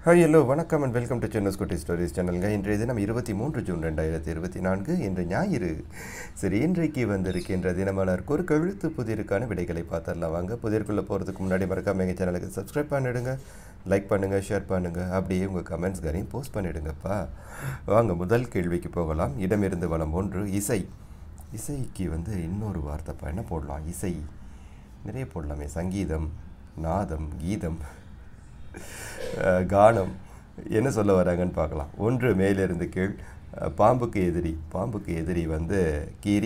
hi hello வணக்கம் and welcome to சென்னஸ் குட்டி ஸ்டோரிஸ் சேனலுங்க இன்றைய தினம் இருபத்தி மூன்று ஜூன் ரெண்டாயிரத்தி இருபத்தி நான்கு இன்று ஞாயிறு சரி இன்றைக்கு வந்திருக்கின்ற தினமலருக்கு ஒரு கழுத்து புதிருக்கான விடைகளை பார்த்துடலாம் வாங்க புதிருக்குள்ளே போகிறதுக்கு முன்னாடி மறக்காம எங்கள் சேனலுக்கு சப்ஸ்கிரைப் பண்ணிடுங்க லைக் பண்ணுங்கள் ஷேர் பண்ணுங்கள் அப்படியே உங்கள் கமெண்ட்ஸ்களையும் போஸ்ட் பண்ணிடுங்கப்பா வாங்க முதல் கேள்விக்கு போகலாம் இடமிருந்து வளம் ஒன்று இசை இசைக்கு வந்து இன்னொரு வார்த்தைப்பா என்ன போடலாம் இசை நிறைய போடலாமே சங்கீதம் நாதம் கீதம் அஹ், கானம் என்ன சொல்ல வராங்கன்னு பார்க்கலாம் ஒன்று மேலிருந்து கீழ் அஹ், பாம்புக்கு எதிரி பாம்புக்கு எதிரி வந்து கீரி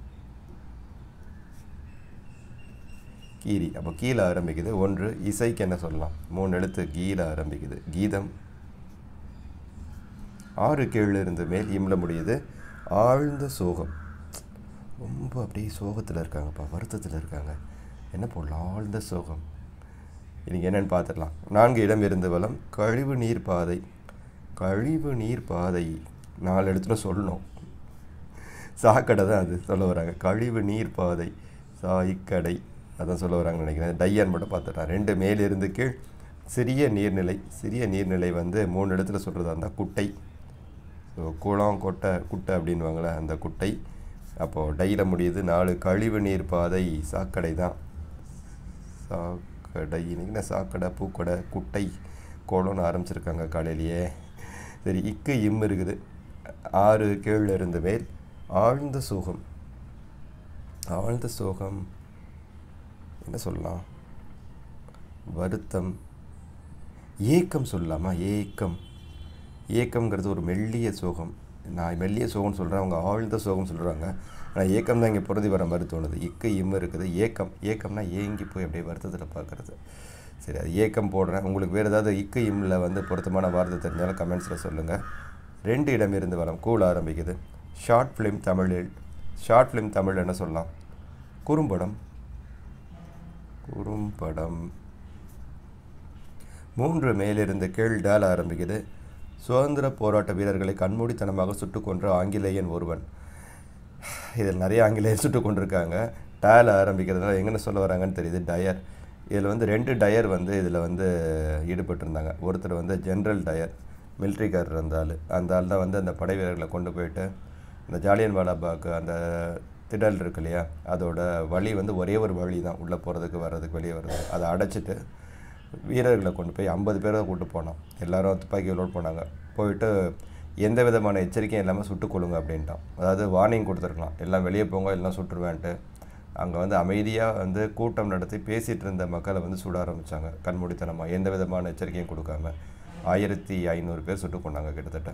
கீரி அப்போ கீழே ஆரம்பிக்குது ஒன்று இசைக்கு என்ன சொல்லலாம் மூணு எழுத்து கீழே ஆரம்பிக்குது கீதம் ஆறு கீழ் இருந்து மேல் இம்ல முடியுது ஆழ்ந்த சோகம் ரொம்ப அப்படியே சோகத்தில் இருக்காங்கப்பா வருத்தத்தில் இருக்காங்க என்ன போடலாம் ஆழ்ந்த சோகம் இன்னைக்கு என்னன்னு பார்த்துடலாம் நான்கு இடம் இருந்து வளம் கழிவு நீர் பாதை கழிவு நீர் பாதை நாலு இடத்துல சொல்லணும் சாக்கடை தான் அது சொல்ல வராங்க கழிவு நீர் பாதை சாய்க்கடை அதான் சொல்ல வராங்கன்னு நினைக்கிறேன் டையான் மட்டும் பார்த்துட்டேன் ரெண்டு மேலிருந்து கீழ் சிறிய நீர்நிலை சிறிய நீர்நிலை வந்து மூணு இடத்துல சொல்கிறதா இருந்தால் குட்டை ஸோ குளம் கொட்டை குட்டை அப்படின்வாங்களே அந்த குட்டை அப்போது டையில் முடியுது நாலு கழிவு நீர் பாதை சாக்கடை தான் சாக்கடை இன்னைக்கு என்ன சாக்கடை பூக்கடை குட்டை குளம்னு ஆரம்பிச்சிருக்காங்க காலையிலேயே சரி இக்கு இம் இருக்குது ஆறு கீழ் இருந்து மேல் ஆழ்ந்த சோகம் ஆழ்ந்த சோகம் என்ன சொல்லலாம் வருத்தம் ஏக்கம் சொல்லலாமா ஏக்கம் ஏக்கம்ங்கிறது ஒரு மெல்லிய சோகம் நான் மெல்லிய சோகம்னு சொல்கிறேன் அவங்க ஆழ்ந்த சோகம் சொல்கிறாங்க ஆனால் ஏக்கம் தான் இங்கே பொருதி வர மாதிரி தோணுது இக்கு இம்மு இருக்குது ஏக்கம் ஏக்கம்னா ஏங்கி போய் அப்படியே வருத்தத்தில் பார்க்குறது சரி அது ஏக்கம் போடுறேன் உங்களுக்கு வேறு ஏதாவது இக்கு இம்மில் வந்து பொருத்தமான வார்த்தை தெரிஞ்சாலும் கமெண்ட்ஸில் சொல்லுங்கள் ரெண்டு இடம் இருந்து வரம் கூழ ஆரம்பிக்குது ஷார்ட் ஃபிலிம் தமிழில் ஷார்ட் ஃபிலிம் தமிழ் என்ன சொல்லலாம் குறும்படம் குறும்படம் மூன்று மேலிருந்து கீழ் டால் ஆரம்பிக்குது சுதந்திர போராட்ட வீரர்களை கண்மூடித்தனமாக சுட்டு கொன்ற ஆங்கிலேயன் ஒருவன் இதில் நிறைய ஆங்கிலேயர் சுட்டு கொண்டிருக்காங்க டேல் ஆரம்பிக்கிறதுனால எங்கன்னு சொல்ல வராங்கன்னு தெரியுது டயர் இதில் வந்து ரெண்டு டயர் வந்து இதில் வந்து ஈடுபட்டிருந்தாங்க ஒருத்தர் வந்து ஜென்ரல் டயர் மிலிட்ரிக்காரர் அந்த ஆள் அந்த ஆள் தான் வந்து அந்த படை வீரர்களை கொண்டு போயிட்டு இந்த ஜாலியன் வாலாபாக்கு அந்த திடல் இருக்கு இல்லையா அதோட வழி வந்து ஒரே ஒரு வழி தான் உள்ளே போகிறதுக்கு வர்றதுக்கு வெளியே வர்றது அதை அடைச்சிட்டு வீரர்களை கொண்டு போய் ஐம்பது பேரை கூட்டு போனோம் எல்லாரும் துப்பாக்கி லோட் போனாங்க போயிட்டு எந்த விதமான எச்சரிக்கையும் இல்லாமல் சுட்டுக் கொள்ளுங்க அப்படின்ட்டான் அதாவது வார்னிங் கொடுத்துருக்கலாம் எல்லாம் வெளியே போங்க எல்லாம் சுட்டுருவேன்ட்டு அங்கே வந்து அமைதியாக வந்து கூட்டம் நடத்தி பேசிகிட்டு இருந்த மக்களை வந்து சுட ஆரம்பித்தாங்க கண்மூடித்தனமாக எந்த விதமான எச்சரிக்கையும் கொடுக்காம ஆயிரத்தி ஐநூறு பேர் சுட்டு கொண்டாங்க கிட்டத்தட்ட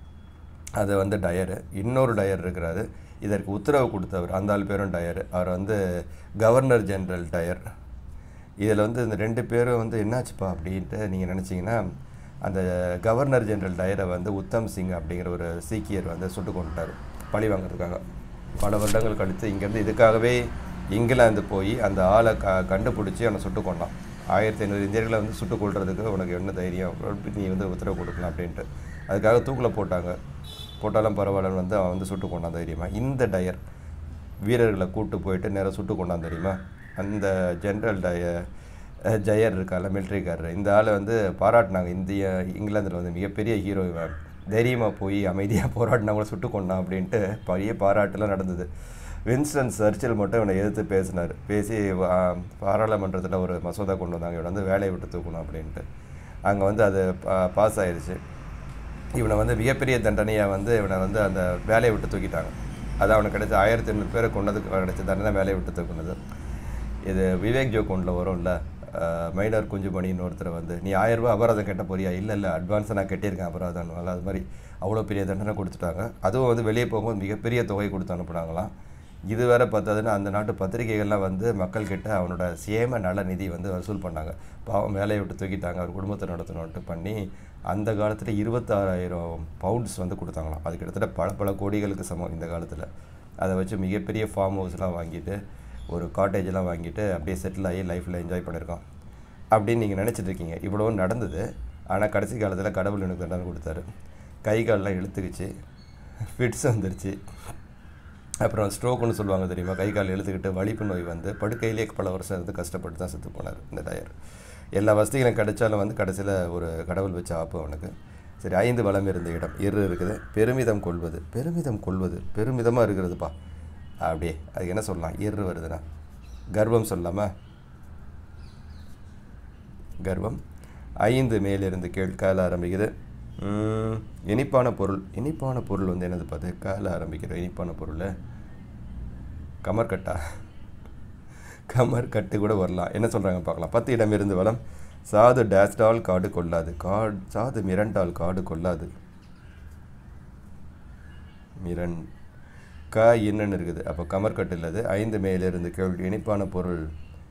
அது வந்து டயரு இன்னொரு டயர் இருக்கிறாரு இதற்கு உத்தரவு கொடுத்தவர் அந்த ஆள் பேரும் டயர் அவர் வந்து கவர்னர் ஜெனரல் டயர் இதில் வந்து இந்த ரெண்டு பேரும் வந்து என்னாச்சுப்பா அப்படின்ட்டு நீங்கள் நினச்சிங்கன்னா அந்த கவர்னர் ஜெனரல் டயரை வந்து உத்தம் சிங் அப்படிங்கிற ஒரு சீக்கியர் வந்து சுட்டு கொண்டுட்டார் பழி வாங்குறதுக்காக பல வருடங்கள் கழித்து இங்கேருந்து இதுக்காகவே இங்கிலாந்து போய் அந்த ஆளை க கண்டுபிடிச்சி அவனை சுட்டு கொண்டான் ஆயிரத்தி ஐநூறு இந்தியர்களை வந்து சுட்டு கொள்றதுக்கு உனக்கு என்ன தைரியம் நீ வந்து உத்தரவு கொடுக்கலாம் அப்படின்ட்டு அதுக்காக தூக்கில் போட்டாங்க போட்டாலும் பரவாயில்லன்னு வந்து அவன் வந்து சுட்டு கொண்டான் தைரியமாக இந்த டயர் வீரர்களை கூட்டு போயிட்டு நேராக சுட்டு கொண்டான் தெரியுமா அந்த ஜென்ரல் டய அஹ், ஜெயர் இருக்கால மிலிட்ரிக்காரர் இந்த ஆளை வந்து பாராட்டினாங்க இந்திய இங்கிலாந்தில் வந்து மிகப்பெரிய ஹீரோ இவன் தைரியமாக போய் அமைதியாக போராடினவங்கள சுட்டு கொண்டான் அப்படின்ட்டு பெரிய பாராட்டுலாம் நடந்தது வின்ஸ்டன் சர்ச்சில் மட்டும் இவனை எதிர்த்து பேசினார் பேசி வா- பாராளுமன்றத்தில் ஒரு மசோதா கொண்டு வந்தாங்க இவனை வந்து வேலையை விட்டு தூக்கணும் அப்படின்ட்டு அங்கே வந்து அது பாஸ் ஆயிடுச்சு இவனை வந்து மிகப்பெரிய தண்டனையாக வந்து இவனை வந்து அந்த வேலையை விட்டு தூக்கிட்டாங்க அது அவனுக்கு கிடைச்ச ஆயிரத்தி ஐநூறு பேரை கொண்டதுக்கு கிடைச்ச தண்டனை வேலையை விட்டு தூக்குனது இது விவேக் ஜோக்கோனில் வரும்ல மைனர் குஞ்சுமணின்னு ஒருத்தர் வந்து நீ ஆயிரம் ரூபாய் அபராதம் கட்ட போறியா இல்லை இல்லை அட்வான்ஸை நான் கட்டியிருக்கேன் அபராதம் அது மாதிரி அவ்வளோ பெரிய தண்டனை கொடுத்துட்டாங்க அதுவும் வந்து வெளியே போகும்போது மிகப்பெரிய தொகை கொடுத்து அனுப்புனாங்களாம் இது வேற பார்த்ததுன்னா அந்த நாட்டு பத்திரிகைகள்லாம் வந்து மக்கள்கிட்ட அவனோட சேம நல நிதி வந்து வசூல் பண்ணாங்க பாவம் வேலையை விட்டு தூக்கிட்டாங்க அவர் குடும்பத்தை நடத்தணுன்ட்டு பண்ணி அந்த காலத்தில் இருபத்தாறாயிரம் பவுண்ட்ஸ் வந்து கொடுத்தாங்களாம் அது கிட்டத்தட்ட பல பல கோடிகளுக்கு சமம் இந்த காலத்தில் அதை வச்சு மிகப்பெரிய ஃபார்ம் ஹவுஸ்லாம் வாங்கிட்டு ஒரு காட்டேஜெலாம் வாங்கிட்டு அப்படியே செட்டில் ஆகி லைஃப்பில் என்ஜாய் பண்ணியிருக்கான் அப்படின்னு நீங்கள் நினச்சிட்டு இருக்கீங்க இவ்வளவும் நடந்தது ஆனால் கடைசி காலத்தில் கடவுள் எனக்கு தண்டனை கொடுத்தாரு கை கால்லாம் இழுத்துக்குச்சு ஃபிட்ஸ் வந்துருச்சு அப்புறம் ஸ்ட்ரோக்குன்னு சொல்லுவாங்க தெரியுமா கை கால் இழுத்துக்கிட்டு வலிப்பு நோய் வந்து படுக்கையிலே பல வருஷம் இருந்து கஷ்டப்பட்டு தான் செத்து போனார் இந்த டயர் எல்லா வசதிகளும் கிடைச்சாலும் வந்து கடைசியில் ஒரு கடவுள் வச்ச ஆப்பு அவனுக்கு சரி ஐந்து வளம் இருந்த இடம் இரு இருக்குது பெருமிதம் கொள்வது பெருமிதம் கொள்வது பெருமிதமாக இருக்கிறதுப்பா அப்படியே அதுக்கு என்ன சொல்லலாம் இரு வருதுன்னா கர்வம் சொல்லாமா கர்வம் ஐந்து மேலிருந்து கீழ் கால ஆரம்பிக்குது உம், இனிப்பான பொருள் இனிப்பான பொருள் வந்து என்னது பார்த்து கால ஆரம்பிக்கிற இனிப்பான பொருள் கமர்கட்டா கமர் கட்டு கூட வரலாம் என்ன சொல்கிறாங்க பார்க்கலாம் பத்து இடம் இருந்து வளம் சாது டேஸ்டால் காடு கொள்ளாது காடு சாது மிரண்டால் காடு கொள்ளாது மிரண் க இன்னன்னு இருக்குது அப்போ கமர்கட்டு இல்லது ஐந்து மேலிருந்து கேள்வி இனிப்பான பொருள்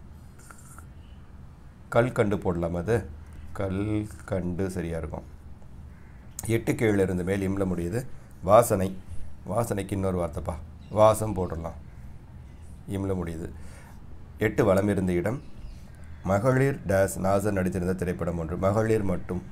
கல் கண்டு போடலாம் அது கல் கண்டு சரியாக இருக்கும் எட்டு கீழே இருந்து மேல் இம்ல முடியுது வாசனை வாசனைக்கு இன்னொரு வார்த்தைப்பா வாசம் போட்டுடலாம் இம்ல முடியுது எட்டு வலம் இருந்த இடம் மகளிர் டேஸ் நாசர் நடித்திருந்த திரைப்படம் ஒன்று மகளிர் மட்டும்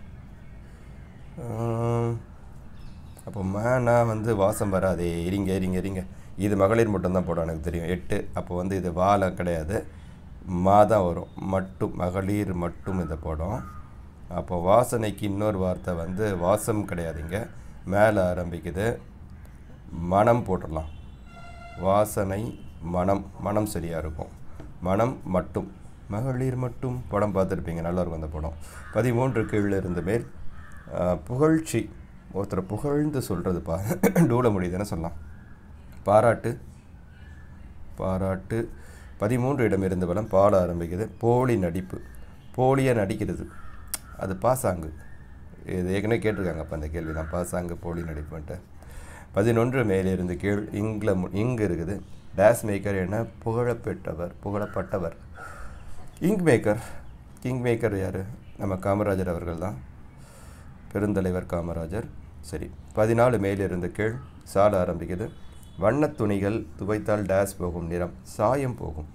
ஆம், அப்போ மேனா வந்து வாசம் வராதே இருங்க இருங்க இருங்க இது மகளிர் மட்டும்தான் போடும் எனக்கு தெரியும் எட்டு அப்போ வந்து இது வாலம் கிடையாது மா தான் வரும் மட்டும் மகளிர் மட்டும் இந்த படம் அப்போ வாசனைக்கு இன்னொரு வார்த்தை வந்து வாசம் கிடையாதுங்க மேலே ஆரம்பிக்குது மனம் போட்டுடலாம் வாசனை மனம் மனம் சரியாக இருக்கும் மனம் மட்டும் மகளிர் மட்டும் படம் பார்த்துருப்பீங்க நல்லா இருக்கும் அந்த படம் பதிமூன்று கீழே இருந்த மேல் ஆஹ், புகழ்ச்சி ஒருத்தர் புகழ்ந்து சொல்கிறது பா டூல முடியுதுன்னு சொல்லலாம் பாராட்டு பாராட்டு பதிமூன்று இடம் இருந்த பலம் பாட ஆரம்பிக்குது போலி நடிப்பு போலியாக நடிக்கிறது அது பாசாங்கு இது ஏற்கனவே கேட்டிருக்காங்க அப்போ அந்த கேள்வி தான் பாசாங்கு போலி நடிப்புன்ட்டு பதினொன்று மேலிருந்து கீழ் இங்கில் மு- இங்கு இருக்குது டேஸ் மேக்கர் என புகழப்பெற்றவர் புகழப்பட்டவர் இங்க் மேக்கர் கிங் மேக்கர் யார் நம்ம காமராஜர் அவர்கள் தான் பெருந்தலைவர் காமராஜர் சரி பதினாலு மேலிருந்து கீழ் சால ஆரம்பிக்குது வண்ணத் துணிகள் துவைத்தால் டேஸ் போகும் நிறம் சாயம் போகும்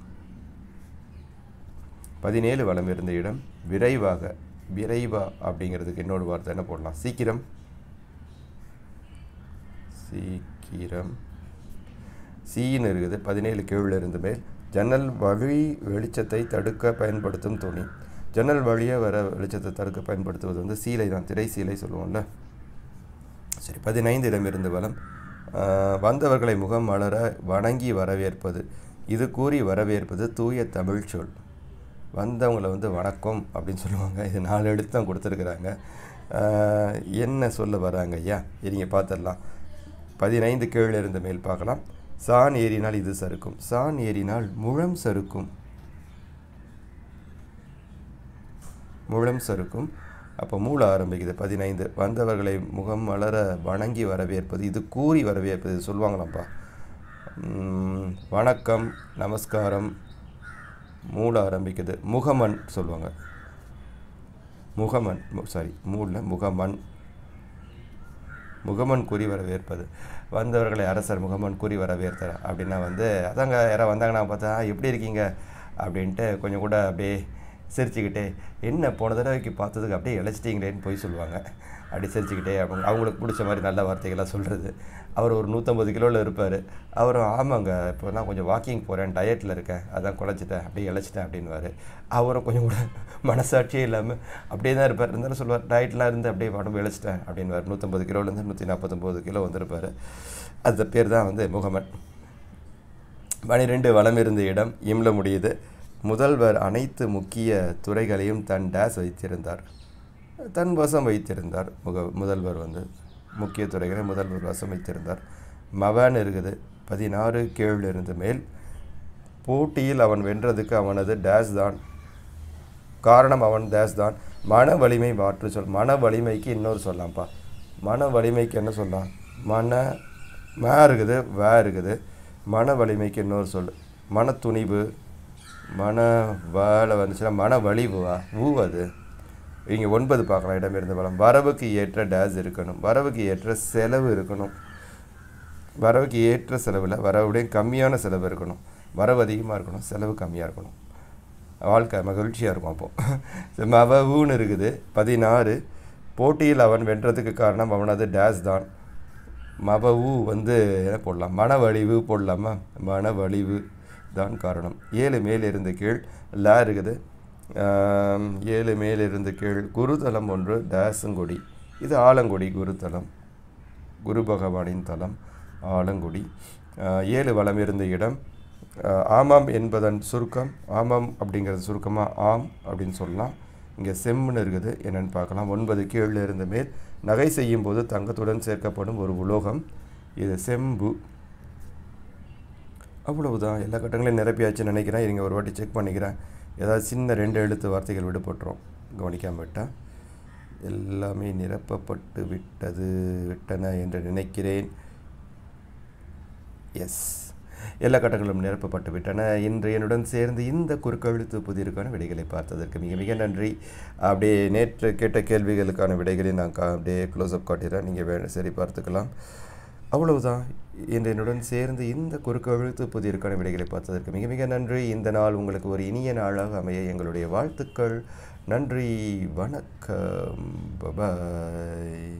பதினேழு வலம் இருந்த இடம் விரைவாக விரைவா அப்படிங்கிறதுக்கு இன்னொரு வார்த்தை என்ன போடலாம் சீக்கிரம் சீக்கிரம் சீன்னு இருக்குது பதினேழு கீழ் இருந்து மேல் ஜன்னல் வழி வெளிச்சத்தை தடுக்க பயன்படுத்தும் துணி ஜன்னல் வழியே வர வெளிச்சத்தை தடுக்க பயன்படுத்துவது வந்து சீலை தான் திரை சீலை சொல்லுவோம்ல சரி பதினைந்து இடமிருந்து வலம் ஆஹ், வந்தவர்களை முகம் மலர வணங்கி வரவேற்பது இது கூறி வரவேற்பது தூய தமிழ் சொல் வந்தவங்களை வந்து வணக்கம் அப்படின்னு சொல்லுவாங்க இது நாலு எழுத்து தான் கொடுத்துருக்குறாங்க ஆஹ், என்ன சொல்ல வராங்க ஐயா இருங்க பார்த்துடலாம் பதினைந்து கீழே இருந்த மேல் பார்க்கலாம் சான் ஏறினால் இது சறுக்கும் சான் ஏறினால் முழம் சறுக்கும் முழம் சறுக்கும் அப்போ மூல ஆரம்பிக்குது பதினைந்து வந்தவர்களை முகம் மலர வணங்கி வரவேற்பது இது கூறி வரவேற்பது இது சொல்லுவாங்களாம்ப்பா உம், வணக்கம் நமஸ்காரம் மூல ஆரம்பிக்குது முகமன் சொல்லுவாங்க முகமன் சாரி மூல முகமன் முகமன் கூறி வரவேற்பது வந்தவர்களை அரசர் முகமன் கூறி வரவேற்றார் அப்படின்னா வந்து அதாங்க யாராவது வந்தாங்கன்னா பார்த்தா எப்படி இருக்கீங்க அப்படின்ட்டு கொஞ்சம் கூட அப்படியே சிரிச்சுக்கிட்டே என்ன போன தடவைக்கு பார்த்ததுக்கு அப்படியே இழைச்சிட்டீங்களேன்னு போய் சொல்லுவாங்க அப்படி சிரிச்சுக்கிட்டே அவங்க அவங்களுக்கு பிடிச்ச மாதிரி நல்ல வார்த்தைகளாக சொல்கிறது அவர் ஒரு நூற்றம்பது கிலோவில் இருப்பார் அவரும் ஆமாங்க இப்போ நான் கொஞ்சம் வாக்கிங் போகிறேன் டயட்டில் இருக்கேன் அதான் குழச்சிட்டேன் அப்படியே இழைச்சிட்டேன் அப்படின்வாரு அவரும் கொஞ்சம் கூட மனசாட்சியே இல்லாமல் அப்படியே தான் இருப்பார் இருந்தாலும் சொல்லுவார் டயட்லாம் இருந்து அப்படியே உடம்பு இழைச்சிட்டேன் அப்படின்வார் நூற்றம்பது கிலோலேருந்து நூற்றி நாற்பத்தொம்போது கிலோ வந்திருப்பார் அந்த பேர் தான் வந்து முகமன் பனிரெண்டு வலம் இருந்த இடம் இம்ல முடியுது முதல்வர் அனைத்து முக்கிய துறைகளையும் தன் டேஸ் வைத்திருந்தார் தன் வசம் வைத்திருந்தார் முக முதல்வர் வந்து முக்கிய துறைகளை முதல்வர் வசம் வைத்திருந்தார் மவன் இருக்குது பதினாறு கீழ் இருந்து மேல் போட்டியில் அவன் வென்றதுக்கு அவனது டேஸ் தான் காரணம் அவன் டேஸ் தான் மன வலிமை மாற்று சொல் மன வலிமைக்கு இன்னொரு சொல்லலாம்ப்பா மன வலிமைக்கு என்ன சொல்லலாம் மன மே இருக்குது வே இருக்குது மன வலிமைக்கு இன்னொரு சொல் மன துணிவு மன வேலை வந்துச்சுன்னா மன வலிவுவா ஊ அது இங்கே ஒன்பது பார்க்கலாம் இடமிருந்து பலம் வரவுக்கு ஏற்ற டேஸ் இருக்கணும் வரவுக்கு ஏற்ற செலவு இருக்கணும் வரவுக்கு ஏற்ற செலவில் வரவுடைய கம்மியான செலவு இருக்கணும் வரவு அதிகமாக இருக்கணும் செலவு கம்மியாக இருக்கணும் வாழ்க்கை மகிழ்ச்சியாக இருக்கும் அப்போது மவவுன்னு இருக்குது பதினாறு போட்டியில் அவன் வென்றதுக்கு காரணம் அவனது டேஸ் தான் மவவு வந்து என்ன போடலாம் மனவழிவு போடலாமா மனவழிவு தான் காரணம் ஏழு மேலிருந்து கீழ் ல இருக்குது ஆம், ஏழு மேலிருந்து கீழ் குருதலம் ஒன்று டேசங்குடி இது ஆலங்குடி குருதலம் குரு பகவானின் தலம் ஆலங்குடி ஆஹ், ஏழு வலம் இருந்த இடம் ஆஹ், ஆமாம் என்பதன் சுருக்கம் ஆமாம் அப்படிங்கிறது சுருக்கமாக ஆம் அப்படின்னு சொல்லலாம் இங்கே செம்முன்னு இருக்குது என்னென்னு பார்க்கலாம் ஒன்பது கீழே இருந்த மேல் நகை செய்யும் போது தங்கத்துடன் சேர்க்கப்படும் ஒரு உலோகம் இது செம்பு அவ்வளவுதான் எல்லா கட்டங்களையும் நிரப்பியாச்சுன்னு நினைக்கிறேன் இருங்க ஒரு வாட்டி செக் பண்ணிக்கிறேன் ஏதாவது சின்ன ரெண்டு எழுத்து வார்த்தைகள் விடுபட்டுரும் கவனிக்காம விட்டா எல்லாமே நிரப்பப்பட்டு விட்டது விட்டன என்று நினைக்கிறேன் எஸ் எல்லா கட்டங்களும் நிரப்பப்பட்டு விட்டன இன்று என்னுடன் சேர்ந்து இந்த குறுக்கெழுத்து புதிருக்கான விடைகளை பார்த்ததற்கு மிக மிக நன்றி அப்படியே நேற்று கேட்ட கேள்விகளுக்கான விடைகளை நான் கா அப்படியே க்ளோஸ்அப் காட்டிடுறேன் நீங்கள் வே சரி பார்த்துக்கலாம் அவ்வளவுதான் இன்று என்னுடன் சேர்ந்து இந்த குறுக்கெழுத்து புதிருக்கான விடைகளை பார்த்ததற்கு மிக மிக நன்றி இந்த நாள் உங்களுக்கு ஒரு இனிய நாளாக அமைய எங்களுடைய வாழ்த்துக்கள் நன்றி வணக்கம் பபாய்